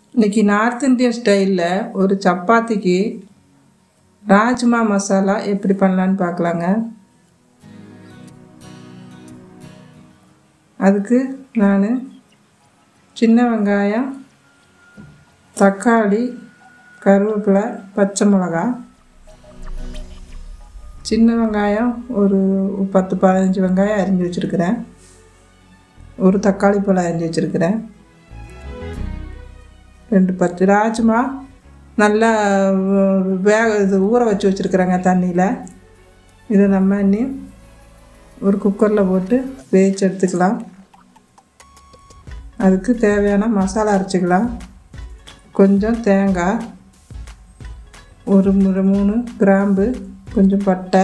இன்னைக்கு north Indian ஸ்டைலில் ஒரு சப்பாத்திக்கு ராஜ்மா மசாலா எப்படி பண்ணலான்னு பார்க்கலாங்க அதுக்கு நான் சின்ன வெங்காயம் தக்காளி கருவேப்பிலை பச்சை மிளகா சின்ன வெங்காயம் ஒரு பத்து பதினஞ்சு வெங்காயம் அரிஞ்சு வச்சுருக்கிறேன் ஒரு தக்காளி பழம் அரிஞ்சு வச்சுருக்கிறேன் ரெண்டு பத்து ராஜ்மா நல்லா வேக இது ஊற வச்சு வச்சுருக்குறேங்க தண்ணியில் இதை நம்ம இன்னி ஒரு குக்கரில் போட்டு வேவிச்சு எடுத்துக்கலாம் அதுக்கு தேவையான மசாலா அரைச்சிக்கலாம் கொஞ்சம் தேங்காய் ஒரு மூணு மூணு கிராம்பு கொஞ்சம் பட்டை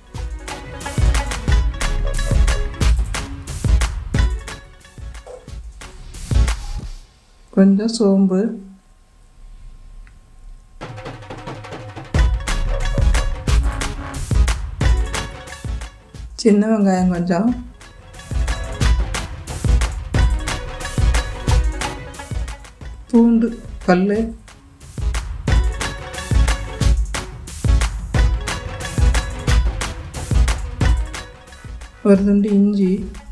கொஞ்சம் சோம்பு சின்ன வெங்காயம் கொஞ்சம் பூண்டு பல் ஒரு துண்டு இஞ்சி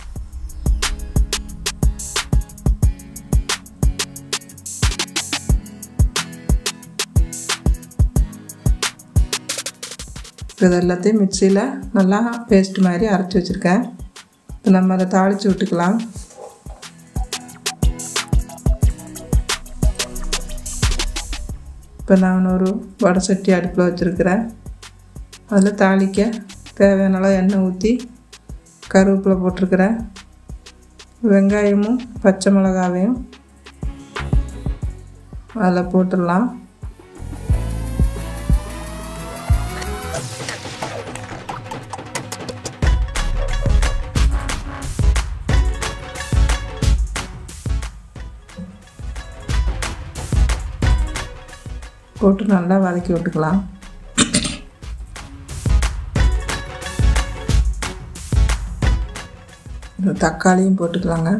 இது எல்லாத்தையும் மிக்சியில் நல்லா பேஸ்ட் மாதிரி அரைச்சி வச்சுருக்கேன் இப்போ நம்ம அதை தாளித்து விட்டுக்கலாம் இப்போ நான் ஒரு வடை சட்டி அடுப்பில் வச்சுருக்கிறேன் அதில் தாளிக்க தேவையான அளவு எண்ணெய் ஊற்றி கருவேப்பிலை போட்டிருக்கிறேன் வெங்காயமும் பச்சை மிளகாவையும் அதில் போட்டுடலாம் போட்டு நல்லா வதக்கி விட்டுக்கலாம் இந்த தக்காளியும் போட்டுக்கலாங்க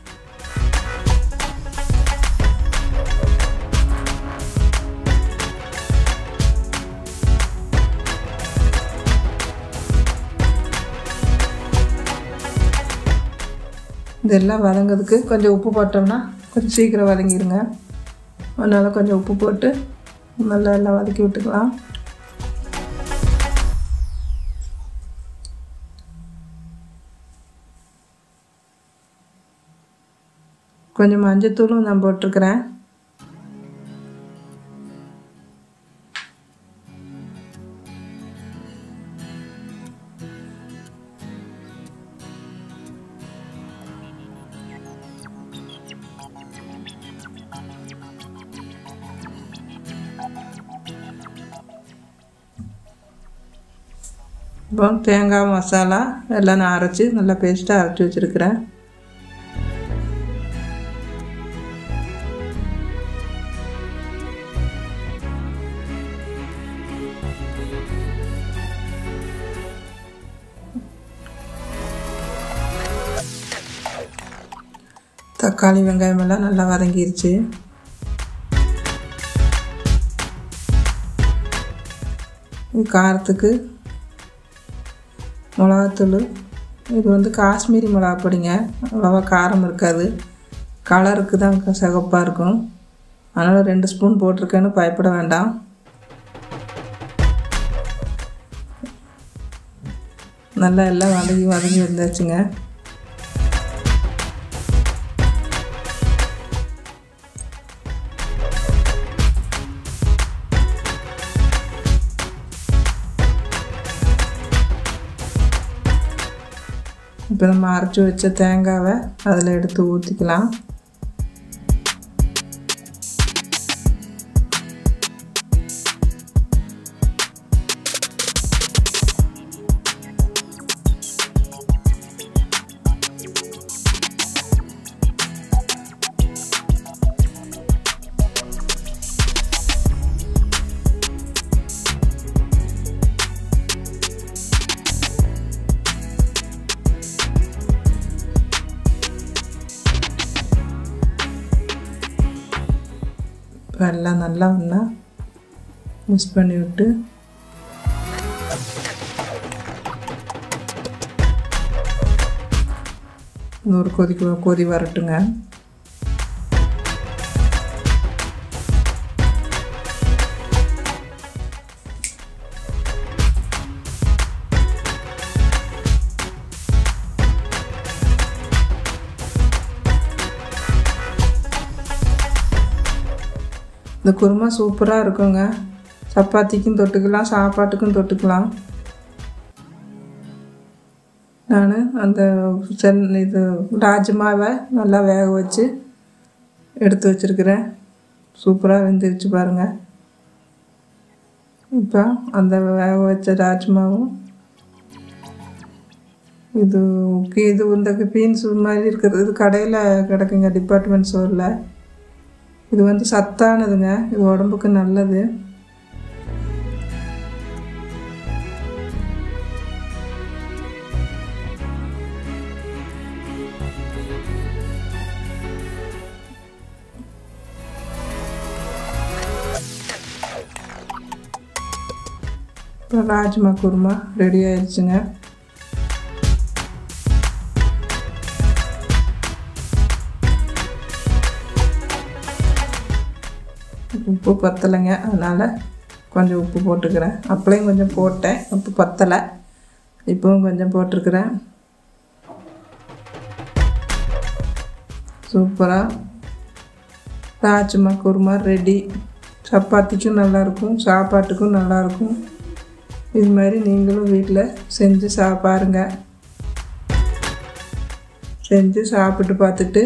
இதெல்லாம் வதங்கிறதுக்கு கொஞ்சம் உப்பு போட்டோம்னா கொஞ்சம் சீக்கிரம் வதங்கிடுங்க அதனால் கொஞ்சம் உப்பு போட்டு நல்லா எல்லாம் வதக்கி விட்டுக்கலாம் கொஞ்சம் மஞ்சத்தூளும் நான் போட்டிருக்கிறேன் இப்போ தேங்காய் மசாலா எல்லாம் நான் அரைச்சி நல்லா பேஸ்ட்டாக அரைச்சி வச்சுருக்கிறேன் தக்காளி வெங்காயம் எல்லாம் நல்லா வதங்கிருச்சு காரத்துக்கு மிளகாத்தூள் இது வந்து காஷ்மீரி மிளகா பொடிங்க அவ்வளோவா காரம் இருக்காது கலருக்கு தான் சிகப்பாக இருக்கும் அதனால் ரெண்டு ஸ்பூன் போட்டிருக்கேன்னு பயப்பட வேண்டாம் நல்லா எல்லாம் வதங்கி வதங்கி வந்தாச்சுங்க இப்போ நம்ம அரைச்சி வச்ச தேங்காவை அதில் எடுத்து ஊற்றிக்கலாம் இப்போ எல்லாம் நல்லா ஒன்றா மிக்ஸ் பண்ணி விட்டு ஒரு கொதிக்க கொதி வரட்டுங்க இந்த குருமா சூப்பராக இருக்குங்க சப்பாத்திக்கும் தொட்டுக்கலாம் சாப்பாட்டுக்கும் தொட்டுக்கலாம் நான் அந்த சென் இது ராஜ்மாவை நல்லா வேக வச்சு எடுத்து வச்சுருக்கிறேன் சூப்பராக வெந்துருச்சு பாருங்கள் இப்போ அந்த வேக வச்ச ராஜ்மாவும் இது இது இந்த பீன்ஸ் மாதிரி இருக்கிறது இது கடையில் கிடக்குங்க டிபார்ட்மெண்ட் ஸ்டோரில் இது வந்து சத்தானதுங்க இது உடம்புக்கு நல்லது இப்போ ராஜ்மா குருமா ரெடி ஆயிடுச்சுங்க உப்பு பத்தலைங்க அதனால் கொஞ்சம் உப்பு போட்டுக்கிறேன் அப்பளையும் கொஞ்சம் போட்டேன் உப்பு பத்தலை இப்போவும் கொஞ்சம் போட்டிருக்கிறேன் சூப்பராக ராஜ்மா குருமா ரெடி சப்பாத்திக்கும் நல்லாயிருக்கும் சாப்பாட்டுக்கும் நல்லாயிருக்கும் இது மாதிரி நீங்களும் வீட்டில் செஞ்சு சா பாருங்க செஞ்சு சாப்பிட்டு பார்த்துட்டு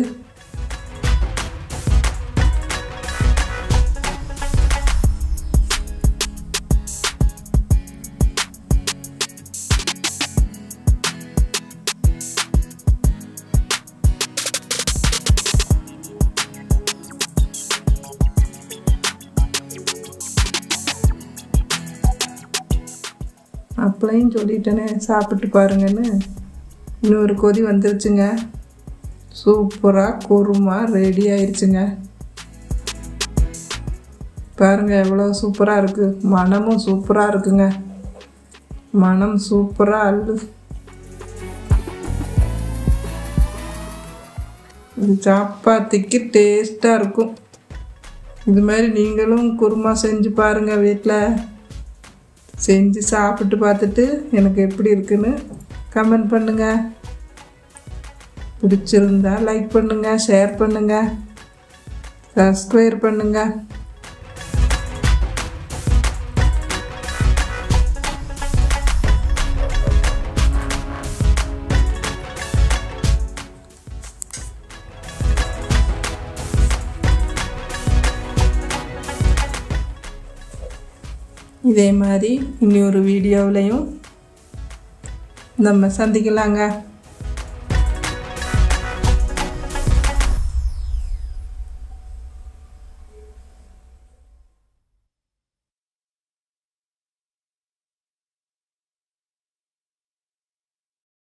அப்பளையும் சொல்லிட்டேனே சாப்பிட்டு பாருங்கன்னு இன்னொரு கொதி வந்துருச்சுங்க சூப்பராக குருமா ரெடி ஆயிடுச்சுங்க பாருங்க எவ்வளோ சூப்பராக இருக்குது மனமும் சூப்பராக இருக்குங்க மனம் சூப்பராக அள்ளு இது சப்பாத்திக்கு டேஸ்ட்டாக இருக்கும் இது மாதிரி நீங்களும் குருமா செஞ்சு பாருங்கள் வீட்டில் செஞ்சு சாப்பிட்டு பார்த்துட்டு எனக்கு எப்படி இருக்குன்னு கமெண்ட் பண்ணுங்கள் பிடிச்சிருந்தா லைக் பண்ணுங்கள் ஷேர் பண்ணுங்கள் சப்ஸ்கிரைப் பண்ணுங்கள் இதே மாதிரி இன்னொரு வீடியோவிலையும் நம்ம சந்திக்கலாங்க